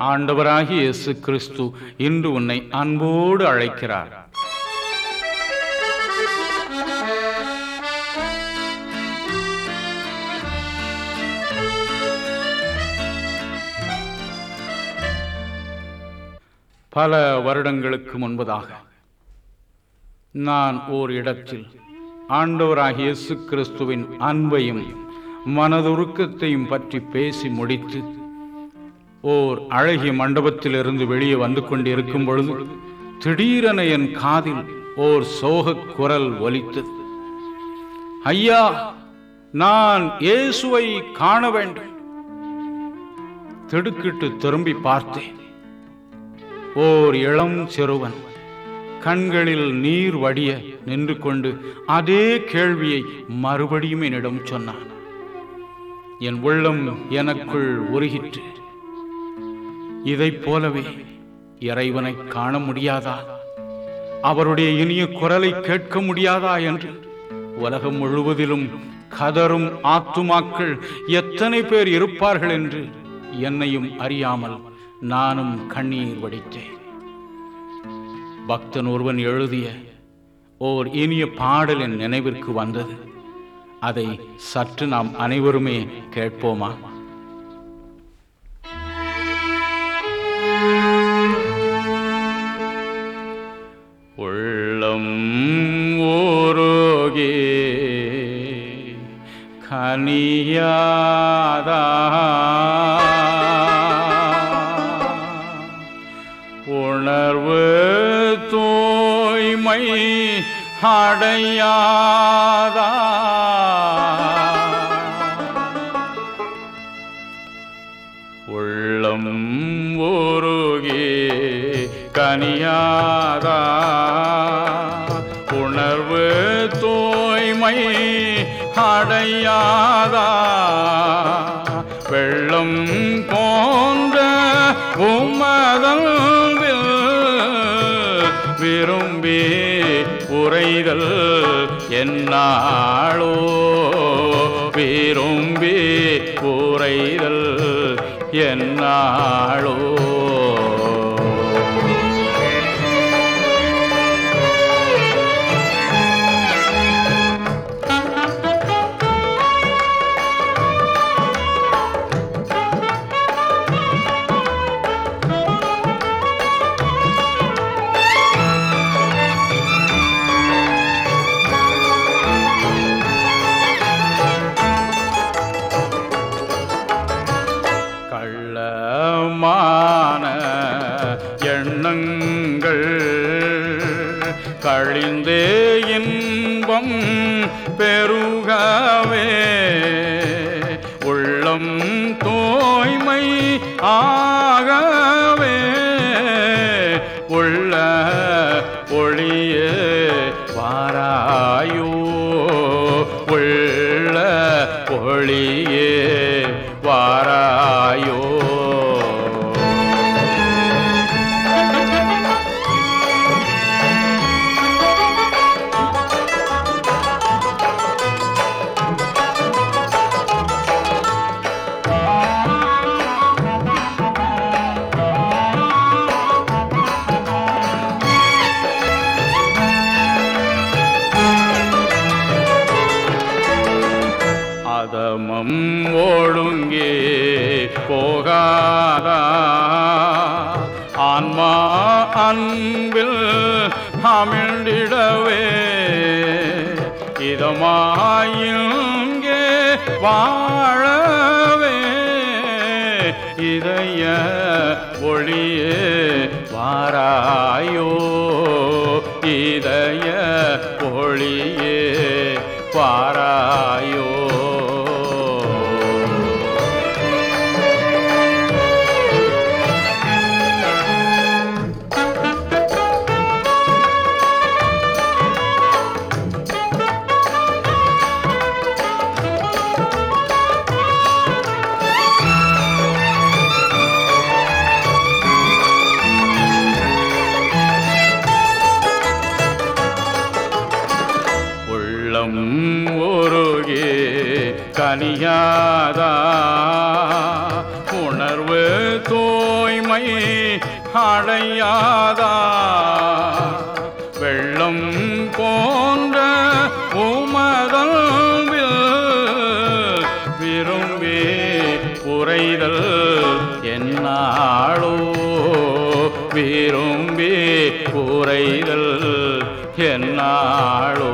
ஆண்டவராகிய இயேசு கிறிஸ்து இன்று உன்னை அன்போடு அழைக்கிறார் பல வருடங்களுக்கு முன்பதாக நான் ஓர் இடத்தில் ஆண்டவராகிய இயேசு கிறிஸ்துவின் அன்பையும் மனதுருக்கத்தையும் பற்றி பேசி முடித்து ஓர் அழகிய மண்டபத்திலிருந்து வெளியே வந்து கொண்டிருக்கும் பொழுது திடீரென என் காதில் ஓர் சோகக் குரல் ஒலித்தது ஐயா நான் இயேசுவை காண வேண்டும் திடுக்கிட்டு திரும்பி பார்த்தேன் ஓர் இளம் சிறுவன் கண்களில் நீர் வடிய நின்று கொண்டு அதே கேள்வியை மறுபடியும் என்னிடம் சொன்னான் என் உள்ளம் எனக்குள் உருகிற்று இதைப் போலவே இறைவனை காண முடியாதா அவருடைய இனிய குரலை கேட்க முடியாதா என்று உலகம் முழுவதிலும் கதரும் ஆத்துமாக்கள் எத்தனை பேர் இருப்பார்கள் என்று என்னையும் அறியாமல் நானும் கண்ணீர் வடித்தேன் பக்தன் ஒருவன் எழுதிய ஓர் இனிய பாடல் என் நினைவிற்கு வந்தது அதை சற்று நாம் அனைவருமே கேட்போமா உள்ளம் ஓரோகே கனியாதா உணர்வு தூய்மை அடையாதா உள்ளம் ஊருகே கனியாதா உணர்வு தூய்மை அடையாதா வெள்ளம் போன்ற உமதல்வில் விரும்பி உரைதல் என்னாளோ விரும்பி உரைதல் என்னாளோ கள்ளமான எண்ணங்கள் கழிந்தே இன்பம் பெருகவே உள்ளம் தூய்மை ஆகவே உள்ள ஒளியே வாராயோ உள்ள ஒளியே வாராயோ அதமம் ஒழுங்கே போகாதா ஆன்மா அன்பில் அமிழ்ந்திடவே இதமாயிங்கே வாழவே இதய ஒளியே வாராயோ இதய ஒளியே வாராயோ உள்ளம் ஒருகே கனியாதா உணர்வு தூய்மை அடையாதா வெள்ளம் போன்ற உமதல்வில் விரும்பி உரைதல் என்னாளோ விரும்பி உரைதல் என்னாளோ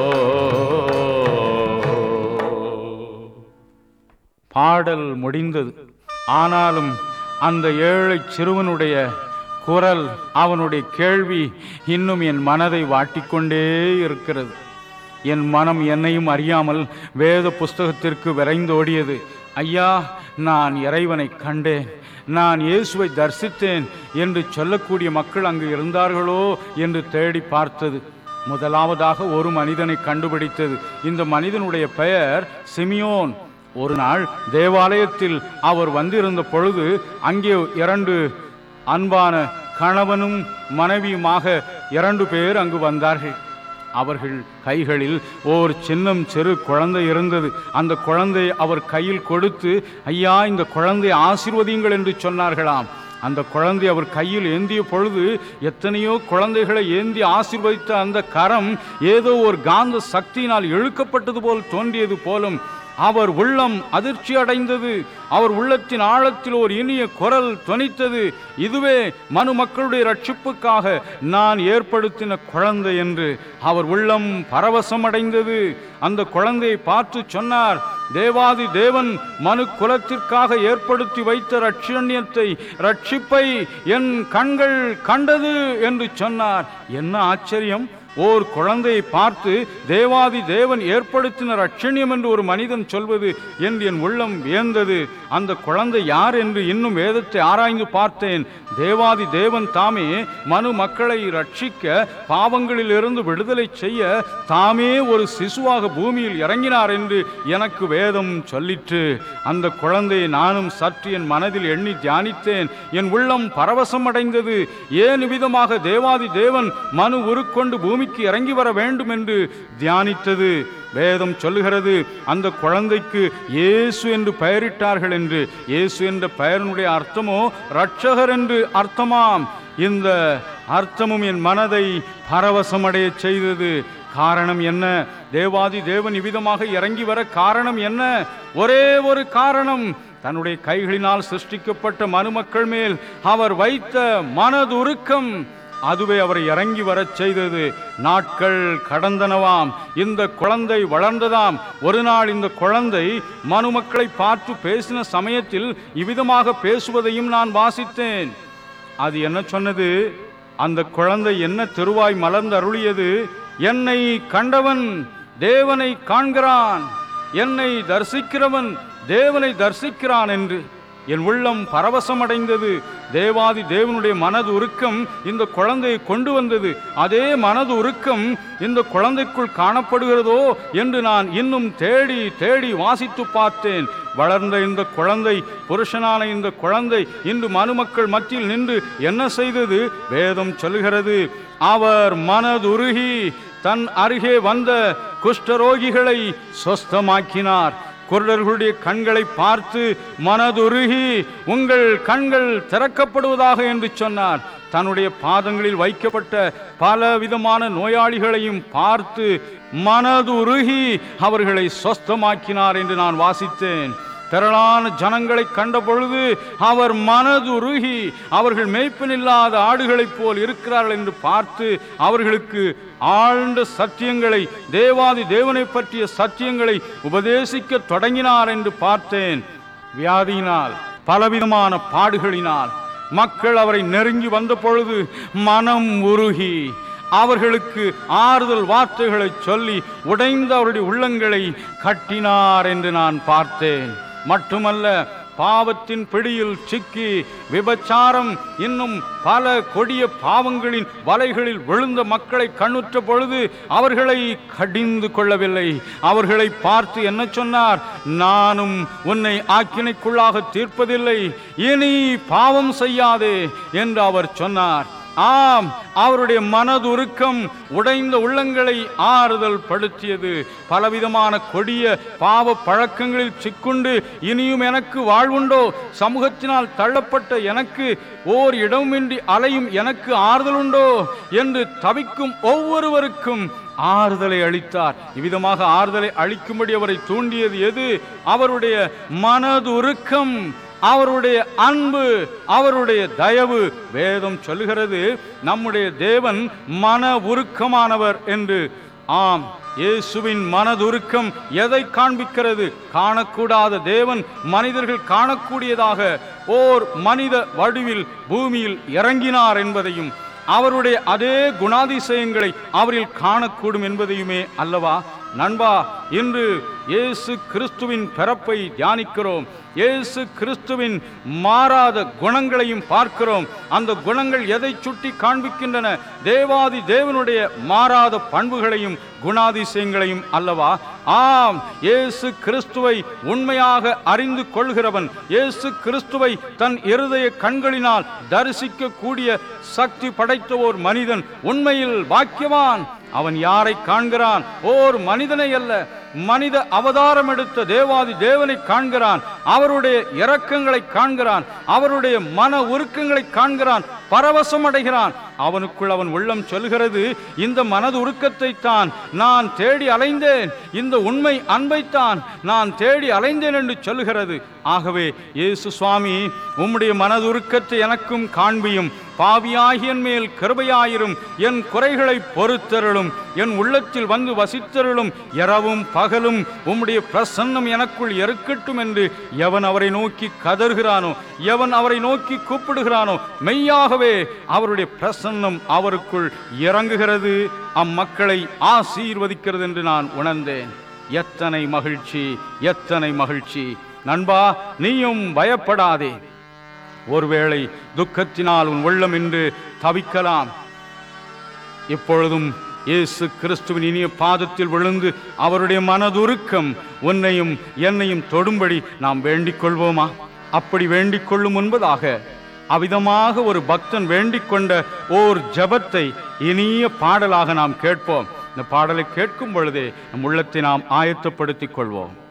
பாடல் முடிந்தது ஆனாலும் அந்த ஏழை சிறுவனுடைய குரல் அவனுடைய கேள்வி இன்னும் என் மனதை வாட்டிக்கொண்டே இருக்கிறது என் மனம் என்னையும் அறியாமல் வேத புஸ்தகத்திற்கு விரைந்தோடியது ஐயா நான் இறைவனை கண்டேன் நான் இயேசுவை தரிசித்தேன் என்று சொல்லக்கூடிய மக்கள் அங்கு இருந்தார்களோ என்று தேடி பார்த்தது முதலாவதாக ஒரு மனிதனை கண்டுபிடித்தது இந்த மனிதனுடைய பெயர் சிமியோன் ஒரு நாள் தேவாலயத்தில் அவர் வந்திருந்த பொழுது அங்கே இரண்டு அன்பான கணவனும் மனைவியுமாக இரண்டு பேர் அங்கு வந்தார்கள் அவர்கள் கைகளில் ஓர் சின்னம் சிறு குழந்தை இருந்தது அந்த குழந்தை அவர் கையில் கொடுத்து ஐயா இந்த குழந்தை ஆசீர்வதியுங்கள் என்று சொன்னார்களாம் அந்த குழந்தை அவர் கையில் ஏந்திய பொழுது எத்தனையோ குழந்தைகளை ஏந்தி ஆசீர்வதித்த அந்த கரம் ஏதோ ஒரு காந்த சக்தியினால் இழுக்கப்பட்டது போல் தோன்றியது போலும் அவர் உள்ளம் அதிர்ச்சி அடைந்தது அவர் உள்ளத்தின் ஆழத்தில் ஒரு இனிய குரல் தொனித்தது இதுவே மனு மக்களுடைய ரட்சிப்புக்காக நான் ஏற்படுத்தின குழந்தை என்று அவர் உள்ளம் பரவசம் அடைந்தது அந்த குழந்தையை பார்த்து சொன்னார் தேவாதி தேவன் மனு குலத்திற்காக ஏற்படுத்தி வைத்த ரட்சண்யத்தை ரட்சிப்பை என் கண்கள் கண்டது என்று சொன்னார் என்ன ஆச்சரியம் ஓர் குழந்தையை பார்த்து தேவாதி தேவன் ஏற்படுத்தின ரட்சணியம் என்று ஒரு மனிதன் சொல்வது என்று என் உள்ளம் வியந்தது அந்த குழந்தை யார் என்று இன்னும் வேதத்தை ஆராய்ந்து பார்த்தேன் தேவாதி தேவன் தாமே மனு மக்களை ரட்சிக்க பாவங்களில் இருந்து விடுதலை செய்ய தாமே ஒரு சிசுவாக பூமியில் இறங்கினார் என்று எனக்கு வேதம் சொல்லிற்று அந்த குழந்தையை நானும் சற்று என் மனதில் எண்ணி தியானித்தேன் என் உள்ளம் பரவசம் அடைந்தது ஏன் விதமாக தேவாதி தேவன் மனு உருக்கொண்டு பூமிக்கு இறங்கி வர வேண்டும் என்று தியானித்தது வேதம் சொல்லுகிறது அந்த குழந்தைக்கு இயேசு என்று பெயரிட்டார்கள் என்று இயேசு என்ற பெயரினுடைய அர்த்தமோ ரட்சகர் என்று அர்த்தமாம் இந்த அர்த்தமும் என் மனதை பரவசமடைய செய்தது காரணம் என்ன தேவாதி தேவன் இவ்விதமாக இறங்கி வர காரணம் என்ன ஒரே ஒரு காரணம் தன்னுடைய கைகளினால் சிருஷ்டிக்கப்பட்ட மனுமக்கள் மேல் அவர் வைத்த மனதுருக்கம் அதுவே அவரை இறங்கி வரச் செய்தது நாட்கள் கடந்தனவாம் இந்த குழந்தை வளர்ந்ததாம் ஒரு நாள் இந்த குழந்தை மனுமக்களை பார்த்து பேசின சமயத்தில் இவ்விதமாக பேசுவதையும் நான் வாசித்தேன் அது என்ன சொன்னது அந்த குழந்தை என்ன திருவாய் மலர்ந்து அருளியது என்னை கண்டவன் தேவனை காண்கிறான் என்னை தரிசிக்கிறவன் தேவனை தரிசிக்கிறான் என்று என் உள்ளம் பரவசமடைந்தது தேவாதி தேவனுடைய மனது உருக்கம் இந்த குழந்தையை கொண்டு வந்தது அதே மனது உருக்கம் இந்த குழந்தைக்குள் காணப்படுகிறதோ என்று நான் இன்னும் தேடி தேடி வாசித்து பார்த்தேன் வளர்ந்த இந்த குழந்தை புருஷனான இந்த குழந்தை இன்று மனுமக்கள் மத்தியில் நின்று என்ன செய்தது வேதம் சொல்கிறது அவர் மனதுருகி தன் அருகே வந்த குஷ்டரோகிகளை சொஸ்தமாக்கினார் குருடர்களுடைய கண்களை பார்த்து மனதுருகி உங்கள் கண்கள் திறக்கப்படுவதாக என்று சொன்னார் தன்னுடைய பாதங்களில் வைக்கப்பட்ட பல விதமான நோயாளிகளையும் பார்த்து மனதுருகி அவர்களை சொஸ்தமாக்கினார் என்று நான் வாசித்தேன் திரளான ஜனங்களை கண்ட பொழுது அவர் மனதுருகி அவர்கள் மேய்ப்பனில்லாத ஆடுகளைப் போல் இருக்கிறார்கள் என்று பார்த்து அவர்களுக்கு ஆழ்ந்த சத்தியங்களை தேவாதி தேவனை பற்றிய சத்தியங்களை உபதேசிக்க தொடங்கினார் என்று பார்த்தேன் வியாதியினால் பலவிதமான பாடுகளினால் மக்கள் அவரை நெருங்கி வந்த பொழுது மனம் உருகி அவர்களுக்கு ஆறுதல் வார்த்தைகளை சொல்லி உடைந்த அவருடைய உள்ளங்களை கட்டினார் என்று நான் பார்த்தேன் மட்டுமல்ல பாவத்தின் பிடியில் சிக்கி விபச்சாரம் இன்னும் பல கொடிய பாவங்களின் வலைகளில் விழுந்த மக்களை கண்ணுற்ற பொழுது அவர்களை கடிந்து கொள்ளவில்லை அவர்களை பார்த்து என்ன சொன்னார் நானும் உன்னை ஆக்கினைக்குள்ளாக தீர்ப்பதில்லை இனி பாவம் செய்யாதே என்று அவர் சொன்னார் ஆம் அவருடைய மனதுருக்கம் உடைந்த உள்ளங்களை ஆறுதல் படுத்தியது பலவிதமான கொடிய பாவ பழக்கங்களில் சிக்குண்டு இனியும் எனக்கு வாழ்வுண்டோ சமூகத்தினால் தள்ளப்பட்ட எனக்கு ஓர் இடமின்றி அலையும் எனக்கு ஆறுதலுண்டோ என்று தவிக்கும் ஒவ்வொருவருக்கும் ஆறுதலை அளித்தார் இவ்விதமாக ஆறுதலை அளிக்கும்படி அவரை தூண்டியது எது அவருடைய மனதுருக்கம் அவருடைய அன்பு அவருடைய தயவு வேதம் சொல்லுகிறது நம்முடைய தேவன் மன உருக்கமானவர் என்று ஆம் இயேசுவின் மனதுருக்கம் எதை காண்பிக்கிறது காணக்கூடாத தேவன் மனிதர்கள் காணக்கூடியதாக ஓர் மனித வடிவில் பூமியில் இறங்கினார் என்பதையும் அவருடைய அதே குணாதிசயங்களை அவரில் காணக்கூடும் என்பதையுமே அல்லவா நண்பா இன்று இயேசு கிறிஸ்துவின் பிறப்பை தியானிக்கிறோம் இயேசு கிறிஸ்துவின் மாறாத குணங்களையும் பார்க்கிறோம் அந்த குணங்கள் எதை சுட்டி காண்பிக்கின்றன தேவாதி தேவனுடைய மாறாத பண்புகளையும் குணாதிசயங்களையும் அல்லவா ஆம் இயேசு கிறிஸ்துவை உண்மையாக அறிந்து கொள்கிறவன் இயேசு கிறிஸ்துவை தன் இருதய கண்களினால் தரிசிக்க கூடிய சக்தி படைத்த ஓர் மனிதன் உண்மையில் பாக்கியவான் அவன் யாரை காண்கிறான் ஓர் மனிதனை அல்ல மனித அவதாரம் எடுத்த தேவாதி தேவனை காண்கிறான் அவருடைய இரக்கங்களை காண்கிறான் அவருடைய மன உருக்கங்களை காண்கிறான் பரவசம் அடைகிறான் அவனுக்குள் அவன் உள்ளம் சொல்கிறது இந்த மனது உருக்கத்தை தான் நான் தேடி அலைந்தேன் இந்த உண்மை அன்பைத்தான் நான் தேடி அலைந்தேன் என்று சொல்லுகிறது ஆகவே இயேசு சுவாமி உம்முடைய மனதுருக்கத்தை எனக்கும் காண்பியும் பாவியாகியன் மேல் கிருபையாயிரும் என் குறைகளை பொறுத்தருளும் என் உள்ளத்தில் வந்து வசித்தருளும் இரவும் பகலும் உம்முடைய பிரசன்னம் எனக்குள் இருக்கட்டும் என்று எவன் அவரை நோக்கி கதறுகிறானோ எவன் அவரை நோக்கி கூப்பிடுகிறானோ மெய்யாகவே அவருடைய பிரசன்னம் அவருக்குள் இறங்குகிறது அம்மக்களை ஆசீர்வதிக்கிறது என்று நான் உணர்ந்தேன் எத்தனை மகிழ்ச்சி எத்தனை மகிழ்ச்சி நண்பா நீயும் பயப்படாதே ஒருவேளை துக்கத்தினால் உன் உள்ளம் என்று தவிக்கலாம் இப்பொழுதும் இயேசு கிறிஸ்துவின் இனிய பாதத்தில் விழுந்து அவருடைய மனதுருக்கம் உன்னையும் என்னையும் தொடும்படி நாம் வேண்டிக் கொள்வோமா அப்படி வேண்டிக் கொள்ளும் முன்பதாக அவிதமாக ஒரு பக்தன் வேண்டிக் கொண்ட ஓர் ஜபத்தை இனிய பாடலாக நாம் கேட்போம் இந்த பாடலை கேட்கும் பொழுதே நம் உள்ளத்தை நாம் ஆயத்தப்படுத்திக் கொள்வோம்